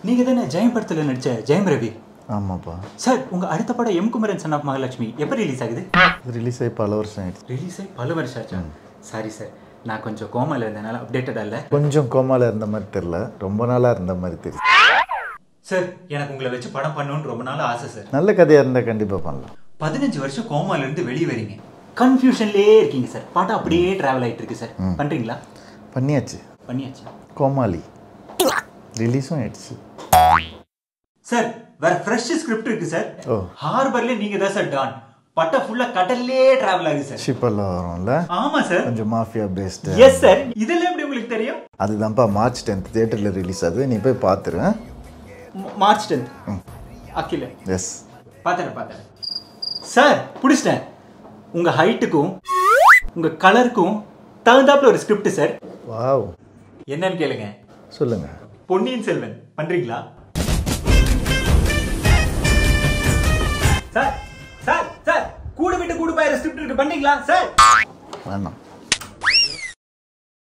நீங்க தானே ஜெயம் படத்துல நடிச்ச ஜெயம் ரவி ஆமாப்பா சார் உங்க அடுத்த படம் M Kumaran son of Mahalakshmi எப்போ ரிலீஸ் ஆகுது ரிலீஸ் ஆகி பல வருஷம் ஆயிடுச்சு ரிலீஸ் ஆகி பல வருஷம் ஆச்சா சாரி சார் நான் கொஞ்சம் கோமால இருந்தனால அப்டேட்டடா இல்ல கொஞ்சம் கோமால இருந்த மாதிரி தெரியல ரொம்ப நாளா இருந்த மாதிரி தெரியும் சார் எனக்கு உங்களை வச்சு படம் பண்ணணும்னு ரொம்ப நாள் ஆசை சார் நல்ல கதையா இருந்தா கண்டிப்பா பண்ணலாம் பதினஞ்சு வருஷம் கோமால இருந்து வெளியே வரீங்க கன்ஃபியூஷன்லயே இருக்கீங்க சார் படம் அப்படியே டிராவல் ஆயிட்டு இருக்கு சார் பண்றீங்களா பண்ணியாச்சு பண்ணியாச்சு கோமாளி ரிலீஸும் ஆயிடுச்சு சார் வேற ஃப்ரெஷ் ஸ்கிரிப்ட் இருக்கு சார் ஓ. ஹார்பர்ல நீங்க தான் சார் டான் பட்டம் ஃபுல்லா கடல்லே டிராவல் ஆகுது சார் ஷிப்பெல்லாம் வரும்ல ஆமா சார் கொஞ்சம் மாஃபியா பேஸ்டு எஸ் சார் இதெல்லாம் எப்படி உங்களுக்கு தெரியும் அதுதான்ப்பா மார்ச் டென்த் தியேட்டரில் ரிலீஸ் ஆகுது நீ போய் பார்த்துரு ம- மார்ச் டென்த் அக்கில எஸ் பார்த்தேன் பார்த்தேன் சார் பிடிச்சிட்டேன் உங்க ஹைட்டுக்கும் உங்க கலருக்கும் தகுந்தாப்புல ஒரு ஸ்கிரிப்ட் சார் வாவ் என்னன்னு கேளுங்க சொல்லுங்க பொன்னியின் செல்வன் பண்றீங்களா சார் சார் சார் கூடு விட்டு கூடு பாயிர ஸ்கிரிப்ட் இருக்கு பண்றீங்களா சார் வேணாம்